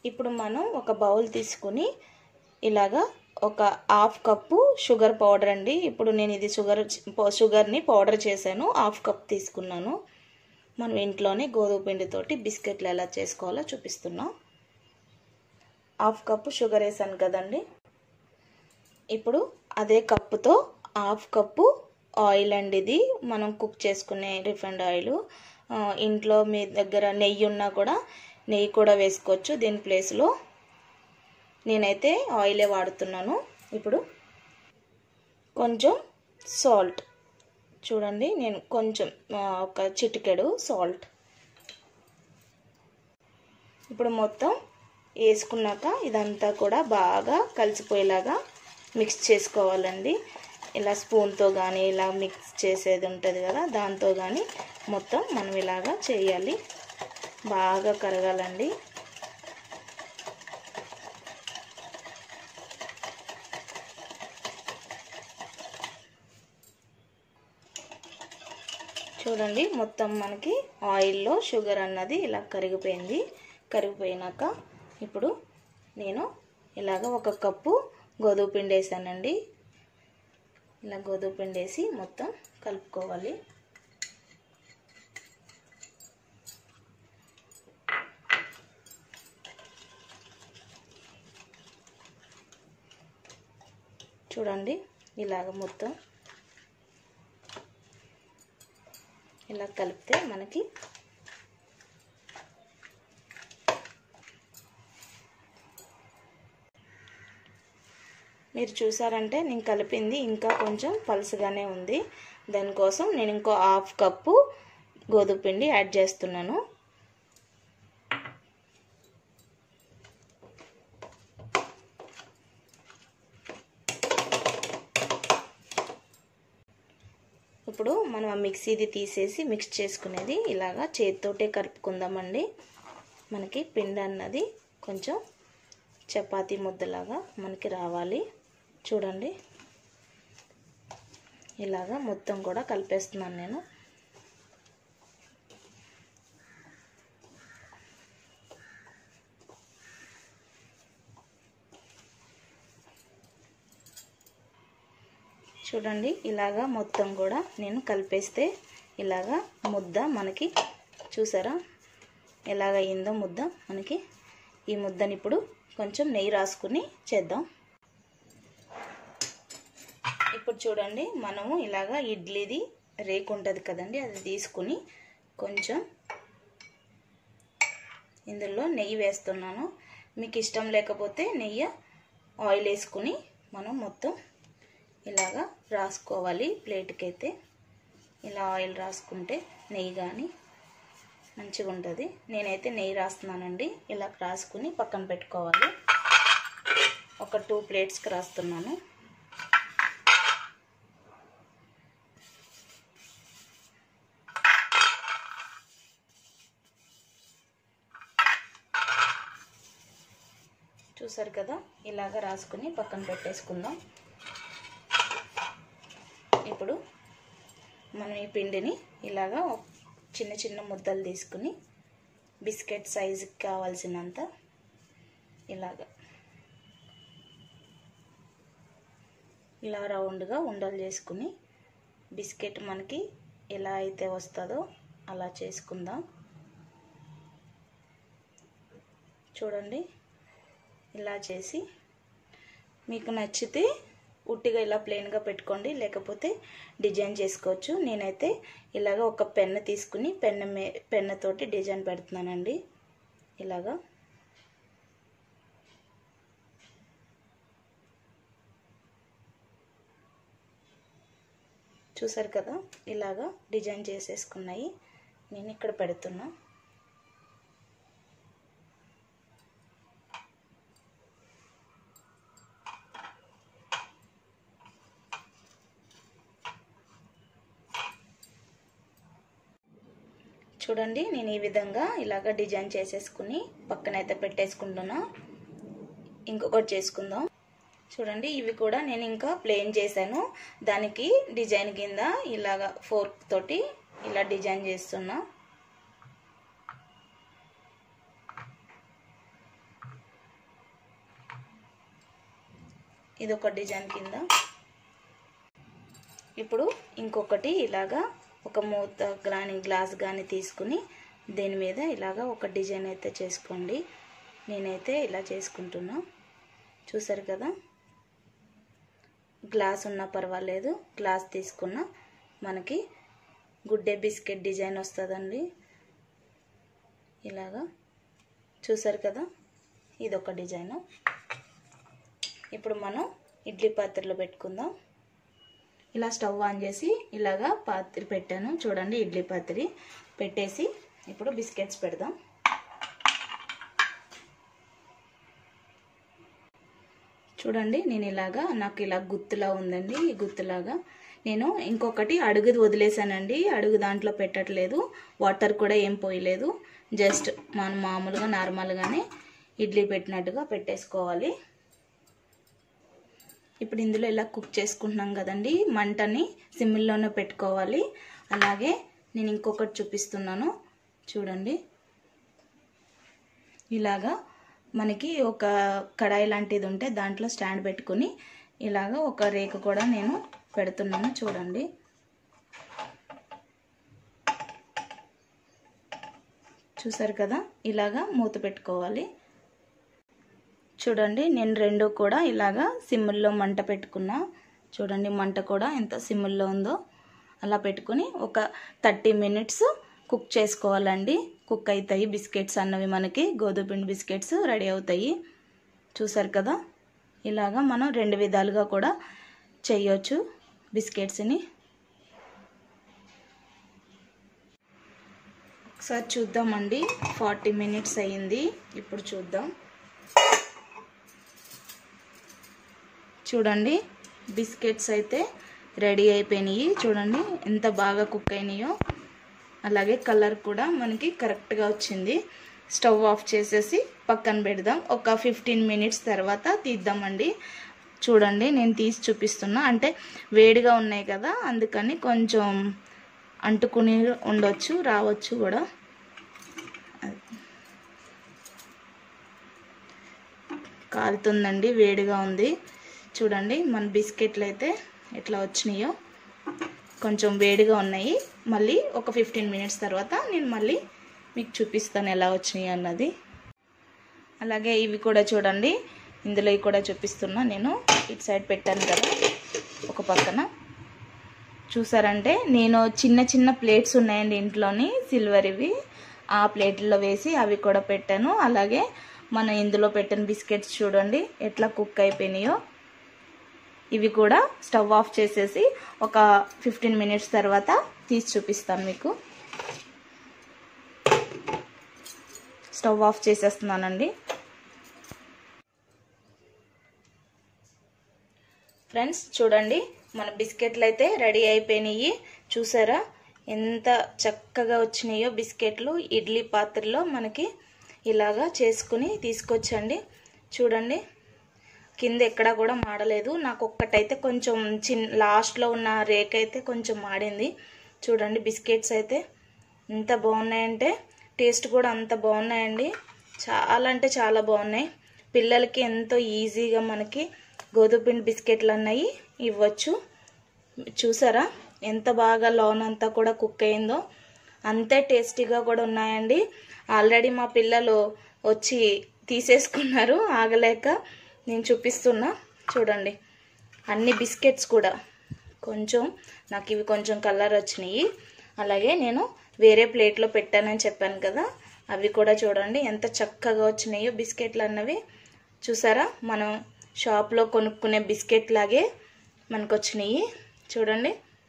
ఇప్పుడు మనం ఒక బౌల్ తీసుకుని ఇలాగా ఒక హాఫ్ కప్పు షుగర్ పౌడర్ అండి ఇప్పుడు నేను ఇది షుగర్ షుగర్ని పౌడర్ చేశాను హాఫ్ కప్ తీసుకున్నాను మనం ఇంట్లోనే గోధుమ పిండితోటి బిస్కెట్లు ఎలా చేసుకోవాలో చూపిస్తున్నాం హాఫ్ కప్పు షుగర్ వేసాను కదండి ఇప్పుడు అదే కప్పుతో హాఫ్ కప్పు ఆయిల్ అండి ఇది మనం కుక్ చేసుకునే రిఫైండ్ ఆయిల్ ఇంట్లో మీ దగ్గర నెయ్యి ఉన్నా కూడా నెయ్యి కూడా వేసుకోవచ్చు దీని ప్లేస్లో నేనైతే ఆయిలే వాడుతున్నాను ఇప్పుడు కొంచెం సాల్ట్ చూడండి నేను కొంచెం ఒక చిటికెడు సాల్ట్ ఇప్పుడు మొత్తం వేసుకున్నాక ఇదంతా కూడా బాగా కలిసిపోయేలాగా మిక్స్ చేసుకోవాలండి ఇలా స్పూన్తో కానీ ఇలా మిక్స్ చేసేది ఉంటుంది కదా దాంతో కానీ మొత్తం మనం ఇలాగా చేయాలి బాగా కరగాలండి చూడండి మొత్తం మనకి ఆయిల్లో షుగర్ అన్నది ఇలా కరిగిపోయింది కరిగిపోయినాక ఇప్పుడు నేను ఇలాగ ఒక కప్పు గోధుమ పిండి వేసానండి ఇలా గోధుమ పిండి వేసి మొత్తం కలుపుకోవాలి చూడండి ఇలాగ మొత్తం ఇలా కలిపితే మనకి మీరు చూసారంటే నేను కలిపింది ఇంకా కొంచెం పలుసుగానే ఉంది దానికోసం నేను ఇంకో హాఫ్ కప్పు గోధుమ పిండి యాడ్ చేస్తున్నాను ఇప్పుడు మనం ఆ మిక్సీది తీసేసి మిక్స్ చేసుకునేది ఇలాగా చేతితోటే కలుపుకుందామండి మనకి పిండి అన్నది కొంచెం చపాతీ ముద్దలాగా మనకి రావాలి చూడండి ఇలాగా మొత్తం కూడా కలిపేస్తున్నాను నేను చూడండి ఇలాగా మొత్తం కూడా నేను కలిపేస్తే ఇలాగా ముద్ద మనకి చూసారా ఎలాగ అయిందో ముద్ద మనకి ఈ ముద్దని ఇప్పుడు కొంచెం నెయ్యి రాసుకుని చేద్దాం ఇప్పుడు చూడండి మనము ఇలాగా ఇడ్లీది రేకు ఉంటుంది కదండి అది తీసుకుని కొంచెం ఇందులో నెయ్యి వేస్తున్నాను మీకు ఇష్టం లేకపోతే నెయ్యి ఆయిల్ వేసుకుని మనం మొత్తం ఇలాగా రాసుకోవాలి ప్లేట్కి అయితే ఇలా ఆయిల్ రాసుకుంటే నెయ్యి కానీ మంచిగా ఉంటుంది నేనైతే నెయ్యి రాస్తున్నానండి ఇలా రాసుకుని పక్కన పెట్టుకోవాలి ఒక టూ ప్లేట్స్కి రాస్తున్నాను చూసారు కదా ఇలాగ రాసుకుని పక్కన పెట్టేసుకుందాం ఇప్పుడు మనం ఈ పిండిని ఇలాగా చిన్న చిన్న ముద్దలు తీసుకుని బిస్కెట్ సైజుకి కావాల్సినంత ఇలాగ ఇలా రౌండ్గా ఉండలు చేసుకుని బిస్కెట్ మనకి ఎలా అయితే వస్తుందో అలా చేసుకుందాం చూడండి ఇలా చేసి మీకు నచ్చితే ఉట్టిగా ఇలా ప్లెయిన్గా పెట్టుకోండి లేకపోతే డిజైన్ చేసుకోవచ్చు నేనైతే ఇలాగ ఒక పెన్ను తీసుకుని పెన్ను మే పెన్నుతోటి డిజైన్ పెడుతున్నానండి ఇలాగా చూసారు కదా ఇలాగా డిజైన్ చేసేసుకున్నాయి నేను ఇక్కడ పెడుతున్నా చూడండి నేను ఈ విధంగా ఇలాగ డిజైన్ చేసేసుకుని పక్కనైతే పెట్టేసుకుంటున్నా ఇంకొకటి చేసుకుందాం చూడండి ఇవి కూడా నేను ఇంకా ప్లేన్ చేశాను దానికి డిజైన్ కింద ఇలాగ ఫోర్క్ తోటి ఇలా డిజైన్ చేస్తున్నా ఇది ఒక డిజైన్ కింద ఇప్పుడు ఇంకొకటి ఇలాగా ఒక మూత కానీ గ్లాస్ కానీ తీసుకుని దీని మీద ఇలాగా ఒక డిజైన్ అయితే చేసుకోండి నేనైతే ఇలా చేసుకుంటున్నా చూసారు కదా గ్లాస్ ఉన్నా పర్వాలేదు గ్లాస్ తీసుకున్న మనకి గుడ్డే బిస్కెట్ డిజైన్ వస్తుందండి ఇలాగా చూసారు కదా ఇది ఒక డిజైన్ ఇప్పుడు మనం ఇడ్లీ పాత్రలో పెట్టుకుందాం ఇలా స్టవ్ ఆన్ చేసి ఇలాగా పాత్ర పెట్టాను చూడండి ఇడ్లీ పాత్ర పెట్టేసి ఇప్పుడు బిస్కెట్స్ పెడదాం చూడండి నేను ఇలాగా నాకు ఇలా గుత్తులా ఉందండి ఈ గుత్తులాగా నేను ఇంకొకటి అడుగు వదిలేసానండి అడుగు దాంట్లో పెట్టట్లేదు వాటర్ కూడా ఏం పోయలేదు జస్ట్ మనం మామూలుగా నార్మల్గానే ఇడ్లీ పెట్టినట్టుగా పెట్టేసుకోవాలి ఇప్పుడు ఇందులో ఇలా కుక్ చేసుకుంటున్నాం కదండి మంటని సిమ్మిల్లోనే పెట్టుకోవాలి అలాగే నేను ఇంకొకటి చూపిస్తున్నాను చూడండి ఇలాగా మనకి ఒక కడాయి లాంటిది ఉంటే దాంట్లో స్టాండ్ పెట్టుకుని ఇలాగ ఒక రేకు కూడా నేను పెడుతున్నాను చూడండి చూసారు కదా ఇలాగా మూత పెట్టుకోవాలి చూడండి నేను రెండు కూడా ఇలాగా సిమ్ముల్లో మంట పెట్టుకున్నా చూడండి మంట కూడా ఎంత సిమ్ముల్లో ఉందో అలా పెట్టుకుని ఒక థర్టీ మినిట్స్ కుక్ చేసుకోవాలండి కుక్ అవుతాయి బిస్కెట్స్ అన్నవి మనకి గోధుమ పిండి బిస్కెట్స్ రెడీ అవుతాయి చూసారు కదా ఇలాగా మనం రెండు విధాలుగా కూడా చేయొచ్చు బిస్కెట్స్ని ఒకసారి చూద్దామండి ఫార్టీ మినిట్స్ అయ్యింది ఇప్పుడు చూద్దాం చూడండి బిస్కెట్స్ అయితే రెడీ అయిపోయినాయి చూడండి ఎంత బాగా కుక్ అయినాయో అలాగే కలర్ కూడా మనకి కరెక్ట్గా వచ్చింది స్టవ్ ఆఫ్ చేసేసి పక్కన పెడదాం ఒక ఫిఫ్టీన్ మినిట్స్ తర్వాత తీద్దామండి చూడండి నేను తీసి చూపిస్తున్నా అంటే వేడిగా ఉన్నాయి కదా అందుకని కొంచెం అంటుకుని ఉండొచ్చు రావచ్చు కూడా కాలుతుందండి వేడిగా ఉంది చూడండి మన బిస్కెట్లు అయితే ఎట్లా వచ్చినాయో కొంచెం వేడిగా ఉన్నాయి మళ్ళీ ఒక ఫిఫ్టీన్ మినిట్స్ తర్వాత నేను మళ్ళీ మీకు చూపిస్తాను ఎలా వచ్చినాయి అన్నది అలాగే ఇవి కూడా చూడండి ఇందులో కూడా చూపిస్తున్నా నేను ఇటు సైడ్ పెట్టాను కదా ఒక పక్కన చూసారంటే నేను చిన్న చిన్న ప్లేట్స్ ఉన్నాయండి ఇంట్లోని సిల్వర్ ఇవి ఆ ప్లేట్లో వేసి అవి కూడా పెట్టాను అలాగే మన ఇందులో పెట్టిన బిస్కెట్స్ చూడండి ఎట్లా కుక్ అయిపోయినాయో ఇవి కూడా స్టవ్ ఆఫ్ చేసేసి ఒక ఫిఫ్టీన్ మినిట్స్ తర్వాత తీసి చూపిస్తాను మీకు స్టవ్ ఆఫ్ చేసేస్తున్నానండి ఫ్రెండ్స్ చూడండి మన బిస్కెట్లు అయితే రెడీ అయిపోయినాయి చూసారా ఎంత చక్కగా వచ్చినాయో బిస్కెట్లు ఇడ్లీ పాత్రలో మనకి ఇలాగా చేసుకుని తీసుకొచ్చండి చూడండి కింద ఎక్కడా కూడా మాడలేదు నాకు ఒక్కటైతే కొంచెం చిన్న లాస్ట్లో ఉన్న రేక్ అయితే కొంచెం మాడింది చూడండి బిస్కెట్స్ అయితే ఎంత బాగున్నాయంటే టేస్ట్ కూడా అంత బాగున్నాయండి చాలా అంటే చాలా బాగున్నాయి పిల్లలకి ఎంతో ఈజీగా మనకి గోధుమ పిండి బిస్కెట్లు అన్నవి ఇవ్వచ్చు చూసారా ఎంత బాగా లోన్ అంతా కూడా కుక్ అయిందో అంతే టేస్టీగా కూడా ఉన్నాయండి ఆల్రెడీ మా పిల్లలు వచ్చి తీసేసుకున్నారు ఆగలేక నేను చూపిస్తున్నా చూడండి అన్ని బిస్కెట్స్ కూడా కొంచెం నాకు ఇవి కొంచెం కలర్ వచ్చినాయి అలాగే నేను వేరే ప్లేట్లో పెట్టానని చెప్పాను కదా అవి కూడా చూడండి ఎంత చక్కగా వచ్చినాయో బిస్కెట్లు అన్నవి చూసారా మనం షాప్లో కొనుక్కునే బిస్కెట్ లాగే మనకు వచ్చినాయి చూడండి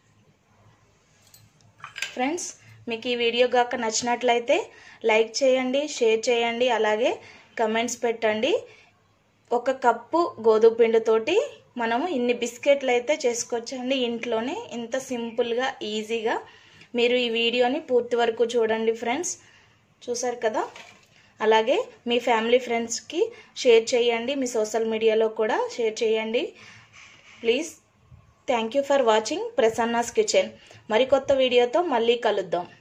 ఫ్రెండ్స్ మీకు ఈ వీడియో కాక నచ్చినట్లయితే లైక్ చేయండి షేర్ చేయండి అలాగే కమెంట్స్ పెట్టండి ఒక కప్పు గోధుమ పిండితోటి మనము ఇన్ని బిస్కెట్లు అయితే చేసుకోవచ్చండి ఇంట్లోనే ఇంత సింపుల్గా ఈజీగా మీరు ఈ వీడియోని పూర్తి వరకు చూడండి ఫ్రెండ్స్ చూసారు కదా అలాగే మీ ఫ్యామిలీ ఫ్రెండ్స్కి షేర్ చేయండి మీ సోషల్ మీడియాలో కూడా షేర్ చేయండి please thank you for watching Prasanna's kitchen మరికొత్త వీడియోతో మళ్ళీ కలుద్దాం